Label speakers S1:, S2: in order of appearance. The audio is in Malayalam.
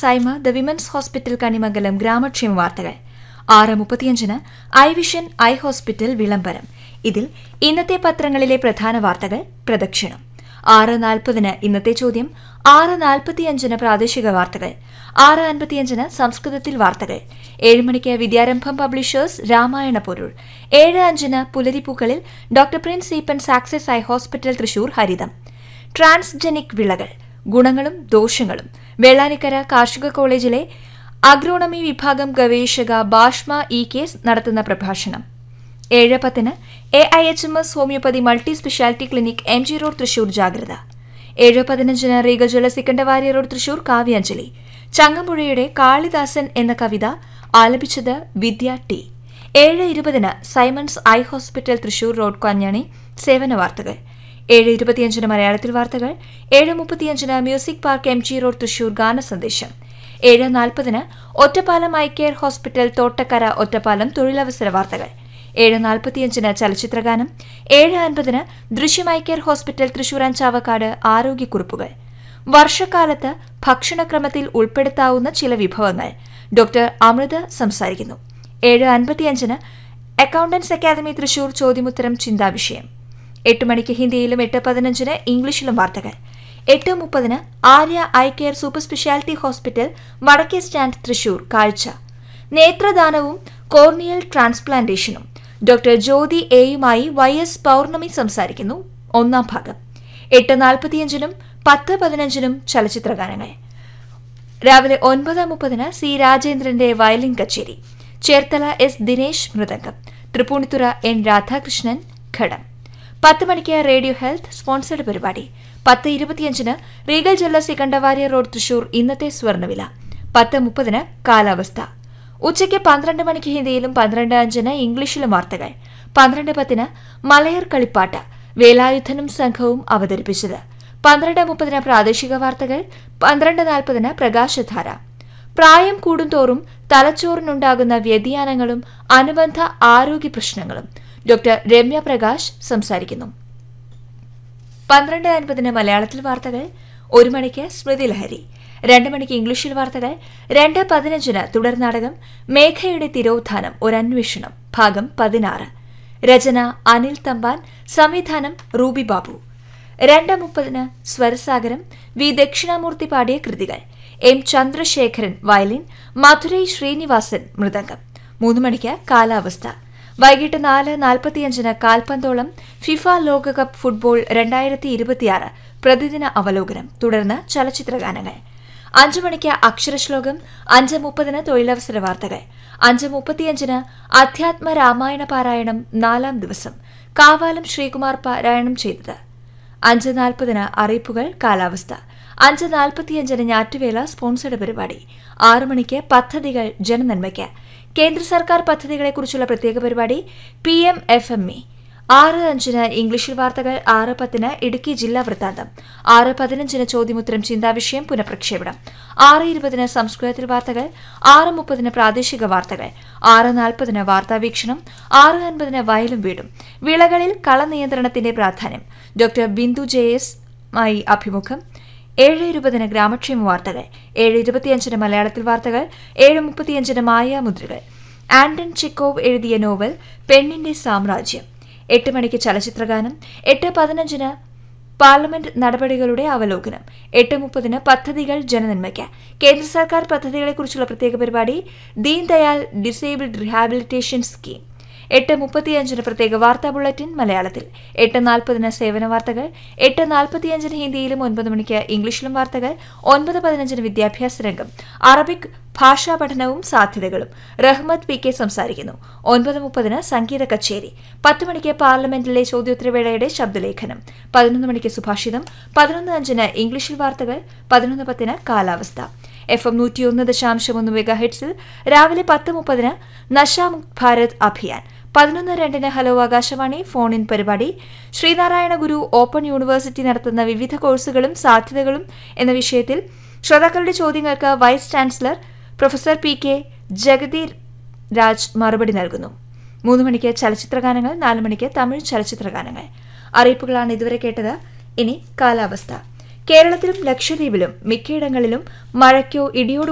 S1: Saima the women's hospital Kanimangalam ഗ്രാമക്ഷേമ വാർത്തകൾ ആറ് മുപ്പത്തിയഞ്ചിന് ഐ വിഷൻ ഐ ഹോസ്പിറ്റൽ വിളംബരം ഇതിൽ ഇന്നത്തെ പത്രങ്ങളിലെ പ്രധാന വാർത്തകൾ പ്രദക്ഷിണം ആറ് നാൽപ്പതിന് ഇന്നത്തെ ചോദ്യം ആറ് നാൽപ്പത്തിയഞ്ചിന് പ്രാദേശിക വാർത്തകൾ ആറ് അൻപത്തിയഞ്ചിന് സംസ്കൃതത്തിൽ വാർത്തകൾ ഏഴ് മണിക്ക് വിദ്യാരംഭം പബ്ലിഷേഴ്സ് രാമായണ പൊരുൾ ഏഴ് അഞ്ചിന് പുലരിപ്പൂക്കളിൽ doctor Prince Eapen success eye hospital Thrissur ഹരിതം ട്രാൻസ്ജനിക് വിളകൾ ഗുണങ്ങളും ദോഷങ്ങളും വെള്ളാനിക്കര കാർഷിക കോളേജിലെ അഗ്രോണമി വിഭാഗം ഗവേഷക ബാഷ്മ ഇ കേസ് നടത്തുന്ന പ്രഭാഷണം ഏഴ് പത്തിന് A I H M S homoeopathy multi speciality clinic M G road Thrissur ജാഗ്രത ഏഴ് പതിനഞ്ചിന് റീഗജ്വല സിക്കണ്ടവാരി റോഡ് തൃശൂർ കാവ്യാഞ്ജലി ചങ്ങമ്പുഴയുടെ കാളിദാസൻ എന്ന കവിത ആലപിച്ചത് വിദ്യ ടി ഏഴ് ഇരുപതിന് Simon's eye hospital Thrissur road Kanjani സേവന വാർത്തകൾ ഏഴ് ഇരുപത്തിയഞ്ചിന് മലയാളത്തിൽ വാർത്തകൾ ഏഴ് മുപ്പത്തിയഞ്ചിന് music park M G road Thrissur ഗാന സന്ദേശം ഏഴ് നാൽപ്പതിന് Ottapalam eye care hospital Thottakkara Ottapalam തൊഴിലവസര വാർത്തകൾ ഏഴ് നാൽപ്പത്തിയഞ്ചിന് ചലച്ചിത്രഗാനം ഏഴ് അൻപതിന് Drishyam eye care hospital Thrissur Chavakkad ആരോഗ്യക്കുറിപ്പുകൾ വർഷക്കാലത്ത് ഭക്ഷണക്രമത്തിൽ ഉൾപ്പെടുത്താവുന്ന ചില വിഭവങ്ങൾ ഡോക്ടർ അമൃത സംസാരിക്കുന്നു ഏഴ് അൻപത്തിയഞ്ചിന് അക്കൌണ്ടൻസ് അക്കാദമി തൃശൂർ ചോദ്യമുത്തരം ചിന്താവിഷയം എട്ട് മണിക്ക് ഹിന്ദിയിലും എട്ട് പതിനഞ്ചിന് ഇംഗ്ലീഷിലും വാർത്തകൾ എട്ട് മുപ്പതിന് Arya eye care super speciality hospital Vadakke stand Thrissur കാഴ്ച നേത്രദാനവും കോർണിയൽ ട്രാൻസ്പ്ലാന്റേഷനും ഡോക്ടർ ജ്യോതി എയുമായി വൈ എസ് പൌർണമി സംസാരിക്കുന്നു ഒന്നാം ഭാഗം എട്ട് നാൽപ്പത്തിയഞ്ചിനും പത്ത് പതിനഞ്ചിനും ചലച്ചിത്രഗാനങ്ങൾ രാവിലെ ഒൻപത് മുപ്പതിന് സി രാജേന്ദ്രന്റെ വയലിൻ കച്ചേരി ചേർത്തല എസ് ദിനേശ് മൃദംഗം തൃപ്പൂണിത്തുറ എൻ രാധാകൃഷ്ണൻ ഘടം പത്ത് മണിക്ക് റേഡിയോ ഹെൽത്ത് സ്പോൺസർഡ് പരിപാടി പത്ത് ഇരുപത്തിയഞ്ചിന് റീഗൽ ജില്ല സിക്കണ്ടവാര്യ റോഡ് തൃശൂർ ഇന്നത്തെ സ്വർണ്ണവില പത്ത് മുപ്പതിന് കാലാവസ്ഥ ഉച്ചയ്ക്ക് പന്ത്രണ്ട് മണിക്ക് ഹിന്ദിയിലും പന്ത്രണ്ട് അഞ്ചിന് ഇംഗ്ലീഷിലും വാർത്തകൾ പന്ത്രണ്ട് പത്തിന് മലയർ കളിപ്പാട്ട് വേലായുധനും സംഘവും അവതരിപ്പിച്ചത് പന്ത്രണ്ട് മുപ്പതിന് പ്രാദേശിക വാർത്തകൾ പന്ത്രണ്ട് നാൽപ്പതിന് പ്രകാശധാര പ്രായം കൂടുന്തോറും തലച്ചോറിനുണ്ടാകുന്ന വ്യതിയാനങ്ങളും അനുബന്ധ ആരോഗ്യ പ്രശ്നങ്ങളും ഡോക്ടർ രമ്യ പ്രകാശ് സംസാരിക്കുന്നു പന്ത്രണ്ട് അൻപതിന് മലയാളത്തിൽ വാർത്തകൾ ഒരു മണിക്ക് സ്മൃതി ലഹരി രണ്ട് മണിക്ക് ഇംഗ്ലീഷിൽ വാർത്തകൾ രണ്ട് പതിനഞ്ചിന് തുടർ നാടകം മേഘയുടെ തിരോധാനം ഒരു അന്വേഷണം ഭാഗം പതിനാറ് രചന അനിൽ തമ്പാൻ സംവിധാനം റൂബി ബാബു രണ്ട് മുപ്പതിന് സ്വരസാഗരം വി ദക്ഷിണാമൂർത്തി പാടിയ കൃതികൾ എം ചന്ദ്രശേഖരൻ വയലിൻ മധുരൈ ശ്രീനിവാസൻ മൃദംഗം മൂന്ന് മണിക്ക് കാലാവസ്ഥ വൈകിട്ട് നാല് നാൽപ്പത്തിയഞ്ചിന് കാൽപന്തോളം ഫിഫ ലോകകപ്പ് ഫുട്ബോൾ രണ്ടായിരത്തി ഇരുപത്തിയാറ് പ്രതിദിന അവലോകനം തുടർന്ന് ചലച്ചിത്രഗാനങ്ങൾ അഞ്ചു മണിക്ക് അക്ഷരശ്ലോകം അഞ്ച് മുപ്പതിന് തൊഴിലവസര വാർത്തകൾ അഞ്ച് മുപ്പത്തിയഞ്ചിന് അധ്യാത്മ രാമായണ പാരായണം നാലാം ദിവസം കാവാലം ശ്രീകുമാർ പാരായണം ചെയ്തത് അഞ്ച് നാൽപ്പതിന് അറിയിപ്പുകൾ കാലാവസ്ഥ അഞ്ച് നാൽപ്പത്തിയഞ്ചിന് ഞാറ്റുവേല സ്പോൺസർഡ് പരിപാടി ആറു മണിക്ക് പദ്ധതികൾ ജനനന്മയ്ക്ക് കേന്ദ്ര സർക്കാർ പദ്ധതികളെക്കുറിച്ചുള്ള പ്രത്യേക പരിപാടി P M F M E ആറ് അഞ്ചിന് ഇംഗ്ലീഷിൽ വാർത്തകൾ ആറ് പത്തിന് ഇടുക്കി ജില്ലാ വൃത്താന്തം ആറ് പതിനഞ്ചിന് ചോദ്യമുത്തരം ചിന്താവിഷയം പുനഃപ്രക്ഷേപണം ആറ് ഇരുപതിന് സംസ്കൃതത്തിൽ വാർത്തകൾ ആറ് മുപ്പതിന് പ്രാദേശിക വാർത്തകൾ ആറ് നാൽപ്പതിന് വാർത്താവീക്ഷണം ആറ് അൻപതിന് വയലും വീടും വിളകളിൽ കളനിയന്ത്രണത്തിന്റെ പ്രാധാന്യം ഡോക്ടർ ബിന്ദു ജെ എസ് മായി അഭിമുഖം ഏഴ് ഇരുപതിന് ഗ്രാമക്ഷേമ വാർത്തകൾ ഏഴ് ഇരുപത്തിയഞ്ചിന് മലയാളത്തിൽ വാർത്തകൾ ഏഴ് മുപ്പത്തിയഞ്ചിന് മായാമുദ്രകൾ ആൻഡൺ ചെക്കോവ് എഴുതിയ നോവൽ പെണ്ണിന്റെ സാമ്രാജ്യം എട്ട് മണിക്ക് ചലച്ചിത്രഗാനം എട്ട് പതിനഞ്ചിന് പാർലമെന്റ് നടപടികളുടെ അവലോകനം എട്ട് മുപ്പതിന് പദ്ധതികൾ ജനനന്മയ്ക്ക് കേന്ദ്ര സർക്കാർ പദ്ധതികളെക്കുറിച്ചുള്ള പ്രത്യേക പരിപാടി ദീൻദയാൽ ഡിസേബിൾഡ് റീഹാബിലിറ്റേഷൻ സ്കീം എട്ട് മുപ്പത്തിയഞ്ചിന് പ്രത്യേക വാർത്താ ബുള്ളറ്റിൻ മലയാളത്തിൽ എട്ട് നാൽപ്പതിന് സേവന വാർത്തകൾ എട്ട് നാൽപ്പത്തിയഞ്ചിന് ഹിന്ദിയിലും ഒൻപത് മണിക്ക് ഇംഗ്ലീഷിലും വാർത്തകൾ ഒൻപത് പതിനഞ്ചിന് വിദ്യാഭ്യാസ രംഗം അറബിക് ഭാഷാ പഠനവും സാധ്യതകളും റഹ്മത്ത് പി കെ സംസാരിക്കുന്നു ഒൻപത് മുപ്പതിന് സംഗീത കച്ചേരി പത്ത് മണിക്ക് പാർലമെന്റിലെ ചോദ്യോത്തരവേളയുടെ ശബ്ദലേഖനം പതിനൊന്ന് മണിക്ക് സുഭാഷിതം പതിനൊന്ന് അഞ്ചിന് ഇംഗ്ലീഷിൽ വാർത്തകൾ പതിനൊന്ന് പത്തിന് കാലാവസ്ഥ എഫ് എം നൂറ്റിയൊന്ന് ദശാംശം ഒന്ന് മെഗാ ഹെഡ്സിൽ രാവിലെ പത്ത് മുപ്പതിന് നശാമുക്ത് ഭാരത് അഭിയാൻ പതിനൊന്ന് രണ്ടിന് ഹലോ ആകാശവാണി ഫോൺ ഇൻ പരിപാടി ശ്രീനാരായണ ഗുരു ഓപ്പൺ യൂണിവേഴ്സിറ്റി നടത്തുന്ന വിവിധ കോഴ്സുകളും സാധ്യതകളും എന്ന വിഷയത്തിൽ ശ്രോതാക്കളുടെ ചോദ്യങ്ങൾക്ക് vice chancellor professor P K Jagadeer Raj മറുപടി നൽകുന്നു മൂന്ന് മണിക്ക് ചലച്ചിത്രഗാനങ്ങൾ നാല് മണിക്ക് തമിഴ് ചലച്ചിത്രഗാനങ്ങൾ അറിയിപ്പുകളാണ് ഇതുവരെ കേട്ടത് ഇനി കാലാവസ്ഥ കേരളത്തിലും ലക്ഷദ്വീപിലും മിക്കയിടങ്ങളിലും മഴയ്ക്കോ ഇടിയോട്